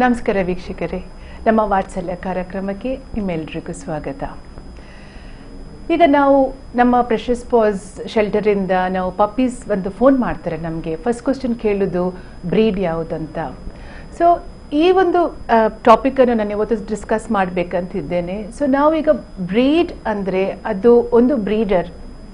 ನಮಸ್ಕಾರ ವೀಕ್ಷಕರೇ ನಮ್ಮ ವಾತ್ಸಲ್ಯ ಕಾರ್ಯಕ್ರಮಕ್ಕೆ ನಿಮ್ಮೆಲ್ರಿಗೂ ಸ್ವಾಗತ ಈಗ ನಾವು ನಮ್ಮ ಪ್ರೆಷಸ್ ಪಾಸ್ ಶೆಲ್ಟರಿಂದ ನಾವು ಪಪ್ಪೀಸ್ ಒಂದು ಫೋನ್ ಮಾಡ್ತಾರೆ ನಮಗೆ ಫಸ್ಟ್ ಕ್ವಶನ್ ಕೇಳೋದು ಬ್ರೀಡ್ ಯಾವುದಂತ ಸೊ ಈ ಒಂದು ಟಾಪಿಕನ್ನು ನಾನು ಇವತ್ತು ಡಿಸ್ಕಸ್ ಮಾಡಬೇಕಂತಿದ್ದೇನೆ ಸೊ ನಾವೀಗ ಬ್ರೀಡ್ ಅಂದರೆ ಅದು ಒಂದು ಬ್ರೀಡರ್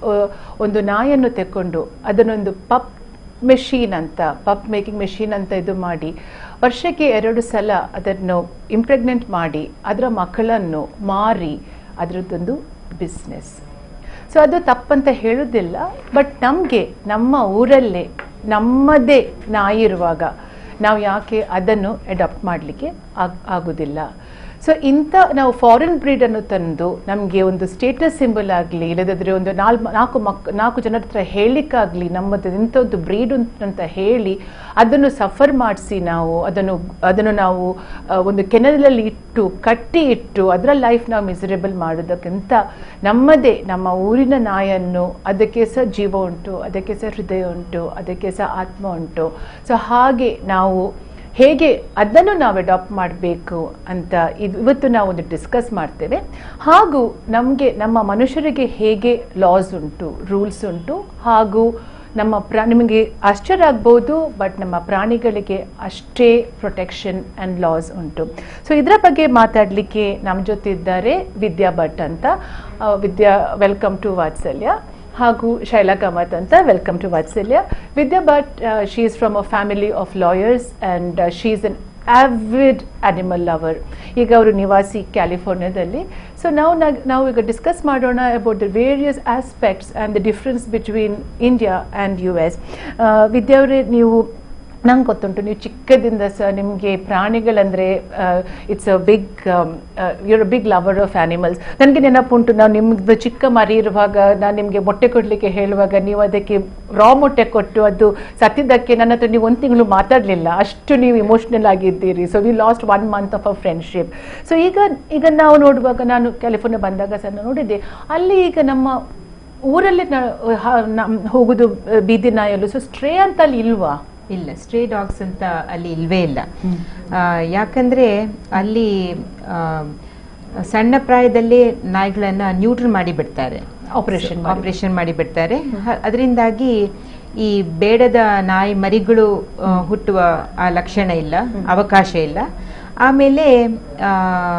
ಒಂದು ನಾಯನ್ನು ತೆಕ್ಕೊಂಡು ಅದನ್ನೊಂದು ಪಪ್ ಮೆಷೀನ್ ಅಂತ ಪಪ್ ಮೇಕಿಂಗ್ ಮೆಷೀನ್ ಅಂತ ಇದು ಮಾಡಿ ವರ್ಷಕ್ಕೆ ಎರಡು ಸಲ ಅದನ್ನು ಇಂಪ್ರೆಗ್ನೆಂಟ್ ಮಾಡಿ ಅದರ ಮಕ್ಕಳನ್ನು ಮಾರಿ ಅದರದ್ದೊಂದು ಬಿಸ್ನೆಸ್ ಸೊ ಅದು ತಪ್ಪಂತ ಹೇಳೋದಿಲ್ಲ ಬಟ್ ನಮಗೆ ನಮ್ಮ ಊರಲ್ಲೇ ನಮ್ಮದೇ ನಾಯಿ ಇರುವಾಗ ನಾವು ಯಾಕೆ ಅದನ್ನು ಅಡಾಪ್ಟ್ ಮಾಡಲಿಕ್ಕೆ ಆಗ್ ಆಗೋದಿಲ್ಲ ಸೊ ಇಂಥ ನಾವು ಫಾರಿನ್ ಬ್ರೀಡನ್ನು ತಂದು ನಮಗೆ ಒಂದು ಸ್ಟೇಟಸ್ ಸಿಂಬಲ್ ಆಗಲಿ ಇಲ್ಲದಾದರೆ ಒಂದು ನಾಲ್ ನಾಲ್ಕು ಮಕ್ ನಾಲ್ಕು ಜನರ ಹತ್ರ ಹೇಳಲಿಕ್ಕಾಗಲಿ ನಮ್ಮದು ಇಂಥದ್ದು ಬ್ರೀಡ್ ಅಂತ ಹೇಳಿ ಅದನ್ನು ಸಫರ್ ಮಾಡಿಸಿ ನಾವು ಅದನ್ನು ಅದನ್ನು ನಾವು ಆ, ಒಂದು ಕೆನಲಲ್ಲಿ ಇಟ್ಟು ಕಟ್ಟಿ ಇಟ್ಟು ಅದರ ಲೈಫ್ ನಾವು ಮಿಸರೇಬಲ್ ಮಾಡೋದಕ್ಕಿಂತ ನಮ್ಮದೇ ನಮ್ಮ ಊರಿನ ನಾಯನ್ನು ಅದಕ್ಕೆ ಸಹ ಜೀವ ಉಂಟು ಅದಕ್ಕೆ ಸಹ ಹೃದಯ ಉಂಟು ಅದಕ್ಕೆ ಸಹ ಆತ್ಮ ಉಂಟು ಸೊ ಹಾಗೆ ನಾವು ಹೇಗೆ ಅದನ್ನು ನಾವು ಅಡಾಪ್ಟ್ ಮಾಡಬೇಕು ಅಂತ ಇದು ಇವತ್ತು ನಾವು ಒಂದು ಡಿಸ್ಕಸ್ ಮಾಡ್ತೇವೆ ಹಾಗೂ ನಮಗೆ ನಮ್ಮ ಮನುಷ್ಯರಿಗೆ ಹೇಗೆ ಲಾಸ್ ಉಂಟು ರೂಲ್ಸ್ ಉಂಟು ಹಾಗೂ ನಮ್ಮ ಪ್ರಾ ನಿಮಗೆ ಆಶ್ಚರ್ಯ ಆಗ್ಬೋದು ಬಟ್ ನಮ್ಮ ಪ್ರಾಣಿಗಳಿಗೆ ಅಷ್ಟೇ ಪ್ರೊಟೆಕ್ಷನ್ ಆ್ಯಂಡ್ ಲಾಸ್ ಉಂಟು ಸೊ ಇದರ ಬಗ್ಗೆ ಮಾತಾಡಲಿಕ್ಕೆ ನಮ್ಮ ಜೊತೆ ಇದ್ದಾರೆ ವಿದ್ಯಾ ಭಟ್ ಅಂತ ಆ, ವಿದ್ಯಾ ವೆಲ್ಕಮ್ ಟು ವಾತ್ಸಲ್ಯ ಹಾಗೂ ಶೈಲಾ ಕಾಮತ್ ಅಂತ welcome to Vatsalya Vidya Bhat she is from a family of lawyers and she is an avid animal lover ಈಗ ಅವರು ನಿವಾಸಿ ಕ್ಯಾಲಿಫೋರ್ನಿಯಾದಲ್ಲಿ ಸೊ ನಾವು ನಾ- ನಾವು ಈಗ ಡಿಸ್ಕಸ್ ಮಾಡೋಣ about the various aspects and the difference between India and U S Vidya ಅವರೇ ನೀವು ನಂಗೆ ಗೊತ್ತುಂಟು ನೀವು ಚಿಕ್ಕದಿಂದ ಸಹ ನಿಮಗೆ ಪ್ರಾಣಿಗಳಂದರೆ it's a big you're big lover of animals ನನಗೆ ನೆನಪುಂಟು ನಾವು ನಿಮ್ಮದು ಚಿಕ್ಕ ಮರಿ ಇರುವಾಗ ನಾನು ನಿಮಗೆ ಮೊಟ್ಟೆ ಕೊಡಲಿಕ್ಕೆ ಹೇಳುವಾಗ ನೀವು ಅದಕ್ಕೆ ರಾ ಮೊಟ್ಟೆ ಕೊಟ್ಟು ಅದು ಸತ್ತಿದ್ದಕ್ಕೆ ನನ್ನ ಹತ್ರ ನೀವು ಒಂದು ತಿಂಗಳು ಮಾತಾಡಲಿಲ್ಲ ಅಷ್ಟು ನೀವು ಇಮೋಷ್ನಲ್ ಆಗಿದ್ದೀರಿ so we lost one month of a friendship so ಈಗ ಈಗ ನಾವು ನೋಡುವಾಗ ನಾನು ಕ್ಯಾಲಿಫೋರ್ನಿಯಾ ಬಂದಾಗ ಸಹ ನಾನು ನೋಡಿದ್ದೆ ಅಲ್ಲಿ ಈಗ ನಮ್ಮ ಊರಲ್ಲಿ ನಾ- ಹ- ನಮ್- ಹೋಗುದು ಆ, ಬೀದಿ ನಾಯಲು ಸೊ ಸ್ಟ್ರೇ ಅಂತ ಅಲ್ಲಿ ಇಲ್ವಾ ಇಲ್ಲ ಸ್ಟ್ರೇ ಡಾಗ್ಸ್ ಅಂತ ಅಲ್ಲಿ ಇಲ್ವೇ ಇಲ್ಲ ಆ, ಯಾಕಂದ್ರೆ ಅಲ್ಲಿ ಆ, ಸಣ್ಣ ಪ್ರಾಯದಲ್ಲಿ ನಾಯಿಗಳನ್ನ ನ್ಯೂಟ್ರಲ್ ಮಾಡಿ ಬಿಡ್ತಾರೆ Operation ಮಾಡಿ. ಆಪರೇಷನ್ ಮಾಡಿ ಬಿಡ್ತಾರೆ ಅದರಿಂದಾಗಿ ಈ ಬೇಡದ ನಾಯಿ ಮರಿಗಳು ಆ, ಹುಟ್ಟುವ ಆ ಲಕ್ಷಣ ಇಲ್ಲ ಅವಕಾಶ ಇಲ್ಲ ಆಮೇಲೆ ಆ,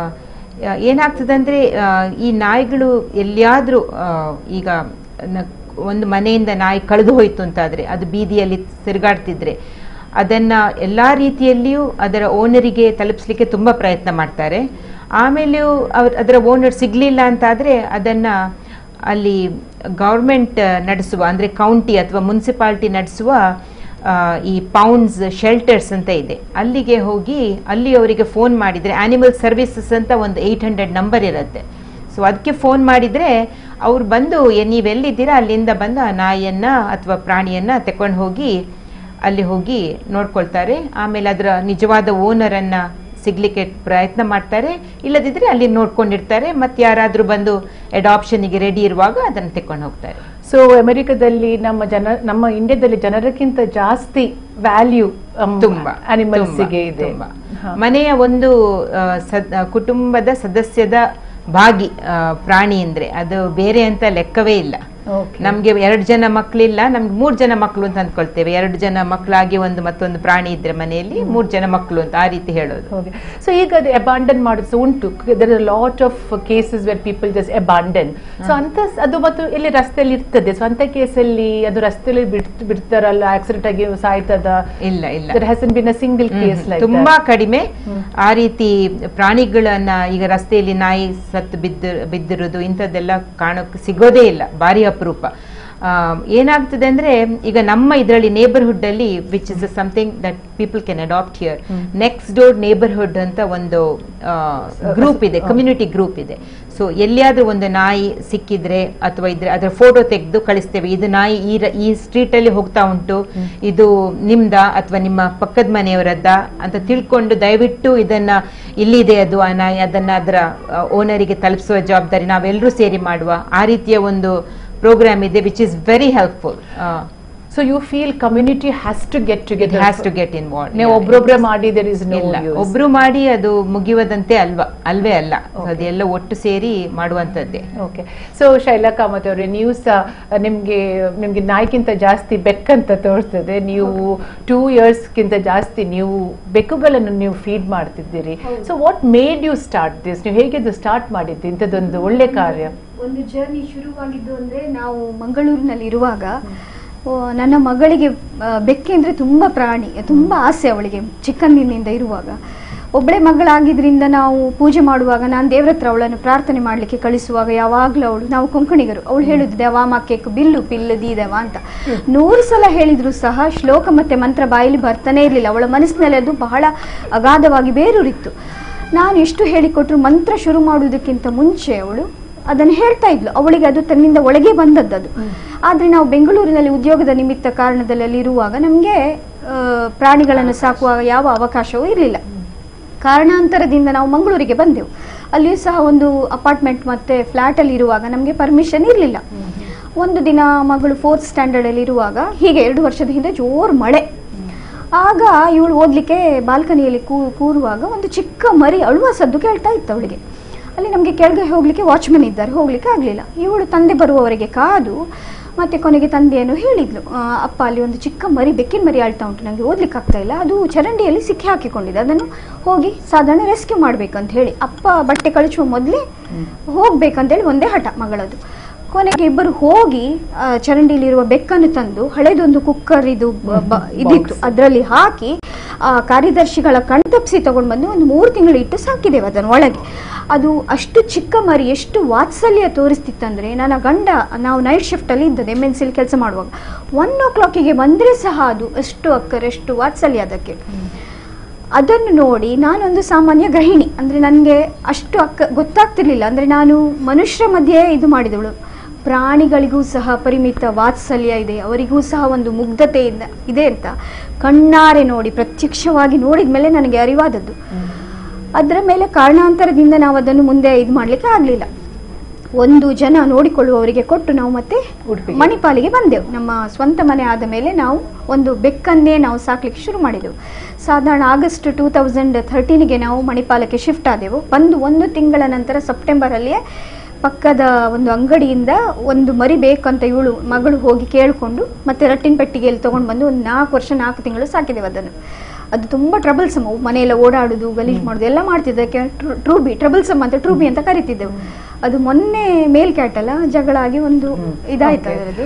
ಏನಾಗ್ತದಂದ್ರೆ ಆ, ಈ ನಾಯಿಗಳು ಎಲ್ಲಿಯಾದ್ರೂ ಆ, ಈಗ ನ- ಒಂದು ಮನೆಯಿಂದ ನಾಯಿ ಕಳೆದು ಹೋಯ್ತು ಅಂತಾದ್ರೆ ಅದು ಬೀದಿಯಲ್ಲಿ ತಿರುಗಾಡ್ತಿದ್ರೆ ಅದನ್ನ ಎಲ್ಲಾ ರೀತಿಯಲ್ಲಿಯೂ ಅದರ ಓನರಿಗೆ ತಲುಪಿಸ್ಲಿಕ್ಕೆ ತುಂಬಾ ಪ್ರಯತ್ನ ಮಾಡ್ತಾರೆ ಆಮೇಲೆಯೂ ಅವ್ರ ಅದರ ಓನರ್ ಸಿಗ್ಲಿಲ್ಲ ಅಂತಾದ್ರೆ ಅದನ್ನ ಅಲ್ಲಿ ಗೌರ್ಮೆಂಟ್ ನಡೆಸುವ ಅಂದ್ರೆ ಕೌಂಟಿ ಅಥವಾ ಮುನ್ಸಿಪಾಲಿಟಿ ನಡೆಸುವ ಆ, ಈ ಪೌಂಡ್ಸ್ ಶೆಲ್ಟರ್ಸ್ ಅಂತ ಇದೆ ಅಲ್ಲಿಗೆ ಹೋಗಿ ಅಲ್ಲಿ ಅವರಿಗೆ ಫೋನ್ ಮಾಡಿದ್ರೆ ಆನಿಮಲ್ ಸರ್ವಿಸಸ್ ಅಂತ ಒಂದು ಏಯ್ಟ್ ಹಂಡ್ರೆಡ್ ನಂಬರ್ ಇರುತ್ತೆ ಸೊ ಅದಕ್ಕೆ ಫೋನ್ ಮಾಡಿದ್ರೆ ಅವ್ರು ಬಂದು ಎ- ನೀವೆಲ್ಲಿದ್ದೀರಾ ಅಲ್ಲಿಂದ ಬಂದು ಆ ನಾಯಿಯನ್ನ ಅಥವಾ ಪ್ರಾಣಿಯನ್ನ ತಕೊಂಡು ಹೋಗಿ ಅಲ್ಲಿ ಹೋಗಿ ನೋಡ್ಕೊಳ್ತಾರೆ ಆಮೇಲೆ ಅದರ ನಿಜವಾದ ಓನರನ್ನ ಸಿಗ್ಲಿಕ್ಕೆ ಪ್ರಯತ್ನ ಮಾಡ್ತಾರೆ ಇಲ್ಲದಿದ್ರೆ ಅಲ್ಲಿ ನೋಡ್ಕೊಂಡಿರ್ತಾರೆ ಮತ್ತೆ ಯಾರಾದ್ರೂ ಬಂದು ಅಡಾಪ್ಷನ್ಗೆ ರೆಡಿ ಇರುವಾಗ ಅದನ್ನು ತೆಕೊಂಡು ಹೋಗ್ತಾರೆ ಸೊ ಅಮೆರಿಕದಲ್ಲಿ ನಮ್ಮ ಜನ ನಮ್ಮ ಇಂಡಿಯಾದಲ್ಲಿ ಜನರಕ್ಕಿಂತ ಜಾಸ್ತಿ ವ್ಯಾಲ್ಯೂ ತುಂಬಾ ಅನಿಮಲ್ಸ್ಗೆ ತುಂಬಾ, ಇದೆ ತುಂಬಾ. ಹಾ. ಮನೆಯ ಒಂದು ಆ, ಸದ್- ಆ, ಕುಟುಂಬದ ಸದಸ್ಯದ ಭಾಗಿ ಆ, ಪ್ರಾಣಿ ಅಂದ್ರೆ ಅದು ಬೇರೆ ಅಂತ ಲೆಕ್ಕವೇ ಇಲ್ಲ Okay. ನಮ್ಗೆ ಎರಡು ಜನ ಮಕ್ಕಳಿಲ್ಲ ನಮ್ಗೆ ಮೂರ್ ಜನ ಮಕ್ಕಳು ಅಂತ ಅಂದ್ಕೊಳ್ತೇವೆ ಎರಡು ಜನ ಮಕ್ಕಳಾಗಿ ಒಂದು ಮತ್ತೊಂದು ಪ್ರಾಣಿ ಇದ್ರೆ ಮನೆಯಲ್ಲಿ ಮೂರ್ ಜನ ಮಕ್ಕಳು ಅಂತ ಆ ರೀತಿ ಹೇಳೋದು ಓಕೆ ಸೊ ಈಗ ಅದು ಅಬಾಂಡನ್ ಮಾಡೋದು ಉಂಟು there is lot of cases where people just abandon so ಅಂತ ಅದು ಮತ್ತು ಇಲ್ಲಿ ರಸ್ತೆಯಲ್ಲಿ ಇರ್ತದೆ ಸೊ ಅಂತ ಕೇಸಲ್ಲಿ ಅದು ರಸ್ತೆಯಲ್ಲಿ ಬಿಡ್ ಬಿಡ್ತಾರಲ್ಲ ಆಕ್ಸಿಡೆಂಟ್ ಆಗಿ ಸಾಯ್ತದ ಇಲ್ಲ ಇಲ್ಲ there hasn't been a single case like ತುಂಬಾ ಕಡಿಮೆ ಆ ರೀತಿ ಪ್ರಾಣಿಗಳನ್ನ ಈಗ ರಸ್ತೆಯಲ್ಲಿ ನಾಯಿ ಸತ್ತು ಬಿದ್ದು ಬಿದ್ದಿರೋದು ಇಂಥದ್ದೆಲ್ಲ ಕಾಣೋಕೆ ಸಿಗೋದೇ ಇಲ್ಲ ಭಾರಿ ಅಪರೂಪ ಆ, ಏನಾಗ್ತದೆ ಅಂದ್ರೆ ಈಗ ನಮ್ಮ ಇದರಲ್ಲಿ ನೇಬರ್ಹುಡ್ ಅಲ್ಲಿ which is something that people can adopt here next door neighbourhood ಅಂತ ಒಂದು ಗ್ರೂಪ್ ಇದೆ ಕಮ್ಯುನಿಟಿ ಗ್ರೂಪ್ ಇದೆ ಸೊ ಎಲ್ಲಿಯಾದ್ರೂ ಒಂದು ನಾಯಿ ಸಿಕ್ಕಿದ್ರೆ ಅಥವಾ ಇದ್ರೆ ಅದರ ಫೋಟೋ ತೆಗೆದು ಕಳಿಸ್ತೇವೆ ಇದು ನಾಯಿ ಈ ರ- ಈ ಸ್ಟ್ರೀಟ್ ಅಲ್ಲಿ ಹೋಗ್ತಾ ಉಂಟು ಇದು ನಿಮ್ದ ಅಥವಾ ನಿಮ್ಮ ಪಕ್ಕದ ಮನೆಯವರದ್ದ ಅಂತ ತಿಳ್ಕೊಂಡು ದಯವಿಟ್ಟು ಇದನ್ನ ಇಲ್ಲಿದೆ ಅದು ಆ ನಾಯಿ ಅದನ್ನ ಅದರ ಓನರಿಗೆ ತಲುಪಿಸುವ ಜವಾಬ್ದಾರಿ ನಾವೆಲ್ಲರೂ ಸೇರಿ ಮಾಡುವ ಆ ರೀತಿಯ ಒಂದು ಪ್ರೋಗ್ರಾಮ್ ಇದೆ which is very helpful so you feel community has to get together has to get involve ನೀವು ಒಬ್ರೊಬ್ರೆ ಮಾಡಿ ದೇರ್ ಇಸ್ ನೋ ಇಲ್ಲ ಒಬ್ರು ಮಾಡಿ ಅದು ಮುಗಿಯುವುದಂತೆ ಅಲ್ವಾ ಅಲ್ವೇ ಅಲ್ಲ Okay. ಅದೆಲ್ಲ ಒಟ್ಟು ಸೇರಿ ಮಾಡುವಂತದ್ದೇ ಓಕೆ ಸೊ ಶೈಲಾ ಕಾಮತ್ ಅವರೇ ನೀವು ಸಹ ನಿಮ್ಗೆ ನಿಮ್ಗೆ ನಾಯಿಗಿಂತ ಜಾಸ್ತಿ ಬೆಕ್ಕಂತ ತೋರಿಸ್ತದೆ ನೀವು ಟೂ ಇಯರ್ಸ್ಗಿಂತ ಜಾಸ್ತಿ ನೀವು ಬೆಕ್ಕುಗಳನ್ನು ನೀವು ಫೀಡ್ ಮಾಡ್ತಿದ್ದೀರಿ so what made you start this ನೀವು ಹೇಗೆ ಇದು ಸ್ಟಾರ್ಟ್ ಮಾಡಿದ್ದು ಇಂಥದ್ದೊಂದು ಒಳ್ಳೆ ಕಾರ್ಯ ಒಂದು ಜರ್ನಿ ಶುರುವಾಗಿದ್ದು ಅಂದ್ರೆ ನಾವು ಮಂಗಳೂರಿನಲ್ಲಿ ಇರುವಾಗ ಓ, ನನ್ನ ಮಗಳಿಗೆ ಆ, ಬೆಕ್ಕೆ ಅಂದ್ರೆ ತುಂಬಾ ಪ್ರಾಣಿ ತುಂಬಾ ಆಸೆ ಅವಳಿಗೆ ಚಿಕ್ಕಂದಿನಿಂದ ಇರುವಾಗ ಒಬ್ಬಳೆ ಮಗಳಾಗಿದ್ರಿಂದ ನಾವು ಪೂಜೆ ಮಾಡುವಾಗ ನಾನು ದೇವ್ರ ಹತ್ರ ಅವಳನ್ನು ಪ್ರಾರ್ಥನೆ ಮಾಡಲಿಕ್ಕೆ ಕಳಿಸುವಾಗ ಯಾವಾಗಲೂ ಅವಳು ನಾವು ಕೊಂಕಣಿಗರು ಅವಳು ಹೇಳುದು ದೇವಾಮಕ್ಕೇಕು ಬಿಲ್ಲು ಪಿಲ್ಲು ದೀದವ ಅಂತ ನೂರು ಸಲ ಹೇಳಿದ್ರು ಸಹ ಶ್ಲೋಕ ಮತ್ತೆ ಮಂತ್ರ ಬಾಯಲ್ಲಿ ಬರ್ತಾನೆ ಇರಲಿಲ್ಲ ಅವಳ ಮನಸ್ಸಿನಲ್ಲಿ ಅದು ಬಹಳ ಅಗಾಧವಾಗಿ ಬೇರೂರಿತ್ತು ನಾನು ಎಷ್ಟು ಹೇಳಿಕೊಟ್ರು ಮಂತ್ರ ಶುರು ಮಾಡುವುದಕ್ಕಿಂತ ಮುಂಚೆ ಅವಳು ಅದನ್ನು ಹೇಳ್ತಾ ಇದ್ಲು ಅವಳಿಗೆ ಅದು ತನ್ನಿಂದ ಒಳಗೆ ಬಂದದ್ದು ಅದು ಆದರೆ ನಾವು ಬೆಂಗಳೂರಿನಲ್ಲಿ ಉದ್ಯೋಗದ ನಿಮಿತ್ತ ಕಾರಣದಲ್ಲಿ ಅಲ್ಲಿ ಇರುವಾಗ ನಮಗೆ ಪ್ರಾಣಿಗಳನ್ನು ಸಾಕುವ ಯಾವ ಅವಕಾಶವೂ ಇರಲಿಲ್ಲ ಕಾರಣಾಂತರದಿಂದ ನಾವು ಮಂಗಳೂರಿಗೆ ಬಂದೆವು ಅಲ್ಲಿಯೂ ಸಹ ಒಂದು ಅಪಾರ್ಟ್ಮೆಂಟ್ ಮತ್ತೆ ಫ್ಲ್ಯಾಟಲ್ಲಿ ಇರುವಾಗ ನಮಗೆ ಪರ್ಮಿಷನ್ ಇರಲಿಲ್ಲ ಒಂದು ದಿನ ಮಗಳು ಫೋರ್ತ್ ಸ್ಟ್ಯಾಂಡರ್ಡಲ್ಲಿ ಇರುವಾಗ ಹೀಗೆ ಎರಡು ವರ್ಷದ ಹಿಂದೆ ಜೋರು ಮಳೆ ಆಗ ಇವಳು ಓದಲಿಕ್ಕೆ ಬಾಲ್ಕನಿಯಲ್ಲಿ ಕೂ ಕೂರುವಾಗ ಒಂದು ಚಿಕ್ಕ ಮರಿ ಅಳುವ ಸದ್ದು ಕೇಳ್ತಾ ಇತ್ತು ಅವಳಿಗೆ ಅಲ್ಲಿ ನಮಗೆ ಕೆಳಗೆ ಹೋಗ್ಲಿಕ್ಕೆ ವಾಚ್ಮನ್ ಇದ್ದಾರೆ ಹೋಗ್ಲಿಕ್ಕೆ ಆಗಲಿಲ್ಲ ಇವಳು ತಂದೆ ಬರುವವರೆಗೆ ಕಾದು ಮತ್ತೆ ಕೊನೆಗೆ ತಂದೆಯನ್ನು ಹೇಳಿದ್ಲು ಆ, ಅಪ್ಪ ಅಲ್ಲಿ ಒಂದು ಚಿಕ್ಕ ಮರಿ ಬೆಕ್ಕಿನ ಮರಿ ಆಳ್ತಾ ಉಂಟು ನನಗೆ ಓದ್ಲಿಕ್ಕೆ ಆಗ್ತಾ ಇಲ್ಲ ಅದು ಚರಂಡಿಯಲ್ಲಿ ಸಿಕ್ಕಿ ಹಾಕಿಕೊಂಡಿದೆ ಅದನ್ನು ಹೋಗಿ ಸಾಧಾರಣ ರೆಸ್ಕ್ಯೂ ಮಾಡ್ಬೇಕಂತ ಹೇಳಿ ಅಪ್ಪ ಬಟ್ಟೆ ಕಳಿಸುವ ಮೊದಲೇ ಹೋಗ್ಬೇಕಂತೇಳಿ ಒಂದೇ ಹಠ ಮಗಳದು ಕೊನೆಗೆ ಇಬ್ಬರು ಹೋಗಿ ಆ, ಚರಂಡಿಲಿರುವ ಬೆಕ್ಕನ್ನು ತಂದು ಹಳೆದೊಂದು ಕುಕ್ಕರ್ ಇದು ಬ- ಬ- ಇದಿತ್ತು ಅದರಲ್ಲಿ ಹಾಕಿ ಆ ಕಾರ್ಯದರ್ಶಿಗಳ ಕಣ್ತಪ್ಪಿಸಿ ತಗೊಂಡು ಬಂದು ಒಂದು ಮೂರು ತಿಂಗಳು ಇಟ್ಟು ಸಾಕಿದ್ದೇವೆ ಅದನ್ನು ಒಳಗೆ ಅದು ಅಷ್ಟು ಚಿಕ್ಕ ಮರಿ ಎಷ್ಟು ವಾತ್ಸಲ್ಯ ತೋರಿಸ್ತಿತ್ತಂದ್ರೆ ನನ್ನ ಗಂಡ ನಾವು ನೈಟ್ ಶಿಫ್ಟಲ್ಲಿ ಇದ್ದದ್ದು ಎಮ್ ಎನ್ ಸಿಲಿ ಕೆಲಸ ಮಾಡುವಾಗ ಒನ್ ಓ ಕ್ಲಾಕಿಗೆ ಬಂದರೆ ಸಹ ಅದು ಎಷ್ಟು ಅಕ್ಕರೆ ಎಷ್ಟು ವಾತ್ಸಲ್ಯ ಅದಕ್ಕೆ ಅದನ್ನು ನೋಡಿ ನಾನೊಂದು ಸಾಮಾನ್ಯ ಗೃಹಿಣಿ ಅಂದರೆ ನನಗೆ ಅಷ್ಟು ಅಕ್ಕ ಗೊತ್ತಾಗ್ತಿರ್ಲಿಲ್ಲ ಅಂದರೆ ನಾನು ಮನುಷ್ಯರ ಮಧ್ಯೆ ಇದು ಮಾಡಿದವಳು ಪ್ರಾಣಿಗಳಿಗೂ ಸಹ ಪರಿಮಿತ ವಾತ್ಸಲ್ಯ ಇದೆ ಅವರಿಗೂ ಸಹ ಒಂದು ಮುಗ್ಧತೆ ಇದೆ- ಇದೆ ಅಂತ ಕಣ್ಣಾರೆ ನೋಡಿ ಪ್ರತ್ಯಕ್ಷವಾಗಿ ನೋಡಿದ ಮೇಲೆ ನನಗೆ ಅರಿವಾದದ್ದು ಅದರ ಮೇಲೆ ಕಾರಣಾಂತರದಿಂದ ನಾವು ಅದನ್ನು ಮುಂದೆ ಇದು ಮಾಡಲಿಕ್ಕೆ ಆಗಲಿಲ್ಲ ಒಂದು ಜನ ನೋಡಿಕೊಳ್ಳುವವರಿಗೆ ಕೊಟ್ಟು ನಾವು ಮತ್ತೆ ಉಡುಪಿಗೆ. ಮಣಿಪಾಲಿಗೆ ಬಂದೆವು ನಮ್ಮ ಸ್ವಂತ ಮನೆ ಆದ ಮೇಲೆ ನಾವು ಒಂದು ಬೆಕ್ಕನ್ನೇ ನಾವು ಸಾಕ್ಲಿಕ್ಕೆ ಶುರು ಮಾಡಿದೆವು ಸಾಧಾರಣ ಆಗಸ್ಟ್ ಟೂ ತೌಸಂಡ್ ಥರ್ಟೀನಿಗೆ ನಾವು ಮಣಿಪಾಲಕ್ಕೆ ಶಿಫ್ಟ್ ಆದೆವು ಬಂದು ಒಂದು ತಿಂಗಳ ನಂತರ ಸೆಪ್ಟೆಂಬರಲ್ಲಿಯೇ ಪಕ್ಕದ ಒಂದು ಅಂಗಡಿಯಿಂದ ಒಂದು ಮರಿ ಬೇಕಂತ ಇವಳು ಮಗಳು ಹೋಗಿ ಕೇಳಿಕೊಂಡು ಮತ್ತೆ ರಟ್ಟಿನ ಪೆಟ್ಟಿಗೆಯಲ್ಲಿ ತೊಗೊಂಡು ಬಂದು ಒಂದು ನಾಲ್ಕು ವರ್ಷ ನಾಲ್ಕು ತಿಂಗಳು ಸಾಕಿದೆವು ಅದನ್ನು ಅದು ತುಂಬ ಟ್ರಬಲ್ಸಮ್ ಮನೆಯೆಲ್ಲ ಓಡಾಡುದು ಗಲೀಜು ಮಾಡೋದು ಎಲ್ಲ ಮಾಡ್ತಿದ್ದಕ್ಕೆ ಟ್ರೂಬಿ ಟ್ರಬಲ್ಸಮ್ ಅಂತ ಟ್ರೂಬಿ ಅಂತ ಕರಿತಿದ್ದೆವು ಅದು ಮೊನ್ನೆ ಮೇಲ್ ಕ್ಯಾಟಲ್ಲ ಜಗಳ ಆಗಿ ಒಂದು ಇದಾಯ್ತು Okay. ಅದರದ್ದು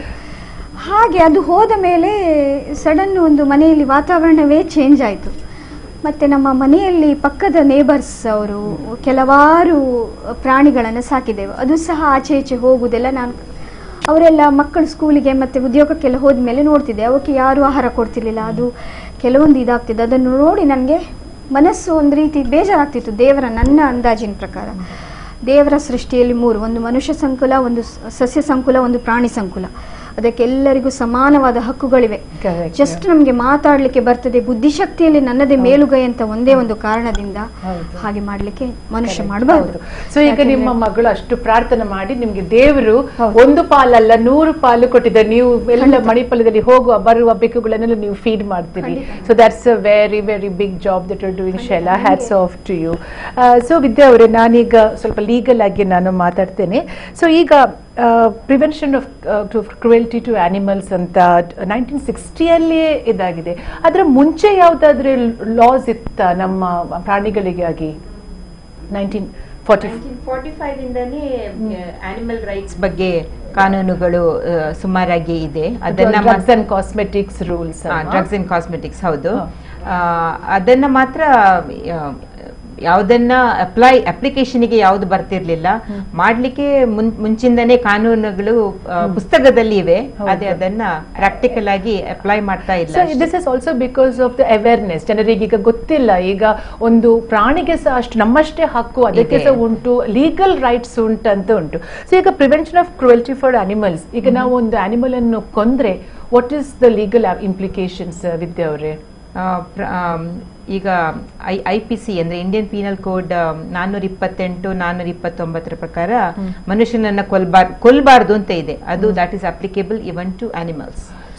ಹಾಗೆ ಅದು ಹೋದ ಮೇಲೆ ಸಡನ್ ಒಂದು ಮನೆಯಲ್ಲಿ ವಾತಾವರಣವೇ ಚೇಂಜ್ ಆಯಿತು ಮತ್ತು ನಮ್ಮ ಮನೆಯಲ್ಲಿ ಪಕ್ಕದ ನೇಬರ್ಸ್ ಅವರು ಕೆಲವಾರು ಪ್ರಾಣಿಗಳನ್ನು ಸಾಕಿದೆವು ಅದು ಸಹ ಆಚೆ ಈಚೆ ಹೋಗುವುದೆಲ್ಲ ನಾನು ಅವರೆಲ್ಲ ಮಕ್ಕಳು ಸ್ಕೂಲಿಗೆ ಮತ್ತು ಉದ್ಯೋಗಕ್ಕೆಲ್ಲ ಹೋದ್ಮೇಲೆ ನೋಡ್ತಿದ್ದೆ ಅವಕ್ಕೆ ಯಾರು ಆಹಾರ ಕೊಡ್ತಿರ್ಲಿಲ್ಲ ಅದು ಕೆಲವೊಂದು ಇದಾಗ್ತಿದೆ ಅದನ್ನು ನೋಡಿ ನನಗೆ ಮನಸ್ಸು ಒಂದು ರೀತಿ ಬೇಜಾರಾಗ್ತಿತ್ತು ದೇವರ ನನ್ನ ಅಂದಾಜಿನ ಪ್ರಕಾರ ದೇವರ ಸೃಷ್ಟಿಯಲ್ಲಿ ಮೂರು ಒಂದು ಮನುಷ್ಯ ಸಂಕುಲ ಒಂದು ಸ- ಸಸ್ಯ ಸಂಕುಲ ಒಂದು ಪ್ರಾಣಿ ಸಂಕುಲ ಅದಕ್ಕೆ ಎಲ್ಲರಿಗೂ ಸಮಾನವಾದ ಹಕ್ಕುಗಳಿವೆ Correct, ಜಸ್ಟ್ ನಮಗೆ ಮಾತಾಡಲಿಕ್ಕೆ ಬರ್ತದೆ ಬುದ್ಧಿಶಕ್ತಿಯಲ್ಲಿ ನನ್ನದೇ ಮೇಲುಗೈ ಅಂತ ಒಂದೇ ಒಂದು ಕಾರಣದಿಂದ ಹೌದು. ಹಾಗೆ ಮಾಡಲಿಕ್ಕೆ ಮನುಷ್ಯ ಮಾಡಬಾರ್ದು ಸೊ ಈಗ ನಿಮ್ಮ ಮಗಳು ಅಷ್ಟು ಪ್ರಾರ್ಥನೆ ಮಾಡಿ ನಿಮ್ಗೆ ದೇವರು ಹೌದು. ಒಂದು ಪಾಲಲ್ಲ ನೂರು ಪಾಲು ಕೊಟ್ಟಿದ್ದಾರೆ ನೀವು ಎಲ್ಲ ಮಣಿಪಾಲದಲ್ಲಿ ಹೋಗುವ ಬರುವ ಬೆಕ್ಕುಗಳನ್ನೆಲ್ಲ ನೀವು ಫೀಡ್ ಮಾಡ್ತೀರಿ ಖಂಡಿತ. So that's a very very big job that are doing Shaila hats off to you so Vidya ಅವರೇ ನಾನೀಗ ಸ್ವಲ್ಪ ಲೀಗಲ್ ಆಗಿ ನಾನು ಮಾತಾಡ್ತೇನೆ ಸೊ ಈಗ prevention of cruelty to animals ಅಂತ ನೈನ್ಟೀನ್ ಸಿಕ್ಸ್ಟಿಯಲ್ಲಿಯೇ ಇದಾಗಿದೆ ಅದರ ಮುಂಚೆ ಯಾವುದಾದ್ರೂ ಲಾಸ್ ಇತ್ತ ನಮ್ಮ ಪ್ರಾಣಿಗಳಿಗಾಗಿ ನೈನ್ಟೀನ್ ಫಾರ್ಟಿ ಆನಿಮಲ್ ರೈಟ್ಸ್ ಬಗ್ಗೆ ಕಾನೂನುಗಳು ಆ, ಸುಮಾರಾಗಿ ಇದೆ ಅದನ್ನ drugs and cosmetics rules drugs and cosmetics ಹೌದು ಹಾ. ಆ, ಅದನ್ನ ಮಾತ್ರ ಆ, ಯಾವುದನ್ನ ಅಪ್ಲೈ ಅಪ್ಲಿಕೇಶನ್ಗೆ ಯಾವ್ದು ಬರ್ತಿರ್ಲಿಲ್ಲ ಮಾಡ್ಲಿಕ್ಕೆ ಮುನ್- ಮುಂಚಿಂದನೇ ಕಾನೂನುಗಳು ಆ, ಪುಸ್ತಕದಲ್ಲಿ ಇವೆ ಹೌದು. ಅದೇ ಅದನ್ನ ಪ್ರಾಕ್ಟಿಕಲ್ ಆಗಿ ಅಪ್ಲೈ ಮಾಡ್ತಾ ಇಲ್ಲ ಸೊ ಅಷ್ಟೇ. This is also because of the awareness ಜನರಿಗೆ ಈಗ ಗೊತ್ತಿಲ್ಲ ಈಗ ಒಂದು ಪ್ರಾಣಿಗೆ ಸಹ ಅಷ್ಟು ನಮ್ಮಷ್ಟೇ ಹಕ್ಕು ಅದಕ್ಕೆ ಇದೆ. ಸಹ ಉಂಟು ಲೀಗಲ್ ರೈಟ್ಸ್ ಉಂಟು ಅಂತ ಉಂಟು ಸೊ ಈಗ prevention of cruelty for animals ಈಗ ನಾವು ಒಂದು ಅನಿಮಲ್ ಅನ್ನು ಕೊಂದ್ರೆ what is the legal implications Vidya ಅವರೇ ಆ, ಪ್ರ- ಆಮ್, ಈಗ ಐ ಐ ಪಿ ಸಿ ಅಂದ್ರೆ ಇಂಡಿಯನ್ ಪೀನಲ್ ಕೋಡ್ ನಾನ್ನೂರ ಇಪ್ಪತ್ತೆಂಟು ನಾನ್ನೂರ ಇಪ್ಪತ್ತೊಂಬತ್ತರ ಪ್ರಕಾರ ಮನುಷ್ಯನನ್ನ ಕೊಲ್ಬಾರ್ ಕೊಲ್ಬಾರ್ದು ಅಂತ ಇದೆ ಅದು that is applicable even to animals so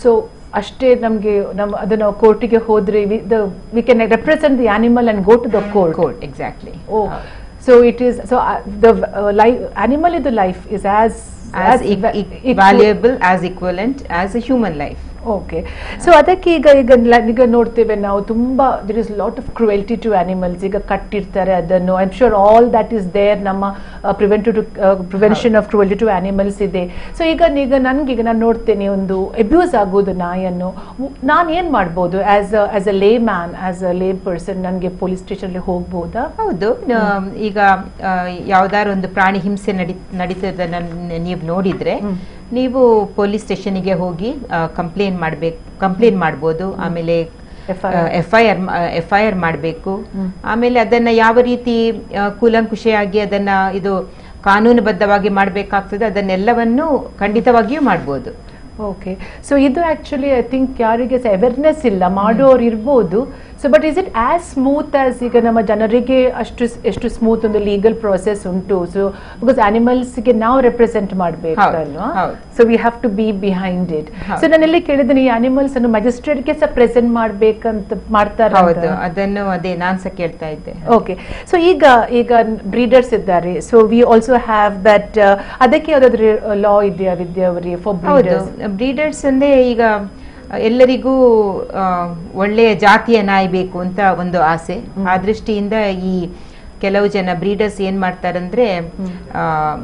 ಅಷ್ಟೇ ನಮಗೆ ನಮ್ಮ ಅದು ನಾವು ಕೋರ್ಟಿಗೆ ಹೋದ್ರೆ we can represent the animal and go to the court court exactly Oh, so it is. So uh, the uh, life, animal in the life is as as e- va- e- equal- valuable as equivalent as a human life okay so ಅದಕ್ಕೆ ಈಗ ಈಗ ಲ- ಈಗ ನೋಡ್ತೇವೆ ನಾವು ತುಂಬಾ there is lot of cruelty to animals ಈಗ ಕಟ್ಟಿರ್ತಾರೆ ಅದನ್ನು I am sure all that is there ನಮ್ಮ preventive to prevention of cruelty to animals ಇದೆ ಸೊ ಈಗ ಈಗ ನನ್ಗೆ ಈಗ ನಾನು ನೋಡ್ತೇನೆ ಒಂದು ಅಬ್ಯೂಸ್ ಆಗೋದು ನಾಯನ್ನು ನಾನು ಏನ್ ಮಾಡ್ಬೋದು ಆಸ್ ಆಸ್ ಅ ಲೇ ಮ್ಯಾನ್ ಆಸ್ ಅ ಲೇ ಪರ್ಸನ್ ನನಗೆ ಪೊಲೀಸ್ ಸ್ಟೇಷನ್ಗೆ ಹೋಗ್ಬೋದಾ ಹೌದು ಆ, ಈಗ ಆ, ಯಾವ್ದಾದ್ರು ಒಂದು ಪ್ರಾಣಿ ಹಿಂಸೆ ನಡಿ ನಡೀತದನ್ನ ನೀವು ನೋಡಿದ್ರೆ ಹ್ಮ್. ನೀವು ಪೊಲೀಸ್ ಸ್ಟೇಷನ್ಗೆ ಹೋಗಿ ಕಂಪ್ಲೇಂಟ್ ಮಾಡ್ಬೇಕು ಕಂಪ್ಲೇಂಟ್ ಮಾಡ್ಬೋದು ಆಮೇಲೆ FIR. F I R F I R ಮಾಡಬೇಕು ಹ್ಮ್. ಆಮೇಲೆ ಅದನ್ನ ಯಾವ ರೀತಿ ಆ, ಕೂಲಂಕುಷಿಯಾಗಿ ಅದನ್ನ ಇದು ಕಾನೂನುಬದ್ಧವಾಗಿ ಮಾಡಬೇಕಾಗ್ತದೆ ಅದನ್ನೆಲ್ಲವನ್ನು ಖಂಡಿತವಾಗಿಯೂ ಮಾಡ್ಬೋದು ಓಕೆ ಸೊ ಇದು ಆಕ್ಚುಲಿ ಐ ಥಿಂಕ್ ಯಾರಿಗೆ ಅವೇರ್ನೆಸ್ ಇಲ್ಲ ಮಾಡೋರು ಇರ್ಬೋದು so but is it as smooth as ಈಗ ನಮ್ಮ ಜನರಿಗೆ ಅಷ್ಟು ಎಷ್ಟು ಸ್ಮೂತ್ ಒಂದು ಲೀಗಲ್ ಪ್ರೋಸೆಸ್ ಉಂಟು ಸೊ ಬಿಕಾಸ್ ಆನಿಮಲ್ಸ್ಗೆ ನಾವು ರೆಪ್ರೆಸೆಂಟ್ ಮಾಡಬೇಕಲ್ವಾ ಹೌದು. So we have to be behind it ಹೌದು. ಸೊ ನಾನೆಲ್ಲಿ ಕೇಳಿದ್ದೀನಿ ಈ ಅನಿಮಲ್ಸ್ ಅನ್ನು ಮ್ಯಾಜಿಸ್ಟ್ರೇಟ್ಗೆ ಸಹ ಪ್ರೆಸೆಂಟ್ ಮಾಡ್ಬೇಕಂತ ಮಾಡ್ತಾರೆ ಹೌದು ಅದನ್ನು ಅದೇ ನಾನ್ ಸಹ ಕೇಳ್ತಾ ಇದ್ದೆ ಓಕೆ ಸೊ ಈಗ ಈಗ ಬ್ರೀಡರ್ಸ್ ಇದ್ದಾರೆ so we also have that ಅದಕ್ಕೆ ಯಾವ್ದಾದ್ರು ಲಾ ಇದೆಯಾ ವಿದ್ಯಾವರಿ ಫಾರ್ ಹೌದು ಬ್ರೀಡರ್ಸ್ ಬ್ರೀಡರ್ಸ್ ಅಂದ್ರೆ ಈಗ ಎಲ್ಲರಿಗೂ ಆ, ಒಳ್ಳೆಯ ಜಾತಿಯ ನಾಯಿ ಬೇಕು ಅಂತ ಒಂದು ಆಸೆ ಆ ದೃಷ್ಟಿಯಿಂದ ಈ ಕೆಲವು ಜನ ಬ್ರೀಡರ್ಸ್ ಏನ್ ಮಾಡ್ತಾರಂದ್ರೆ ಆ,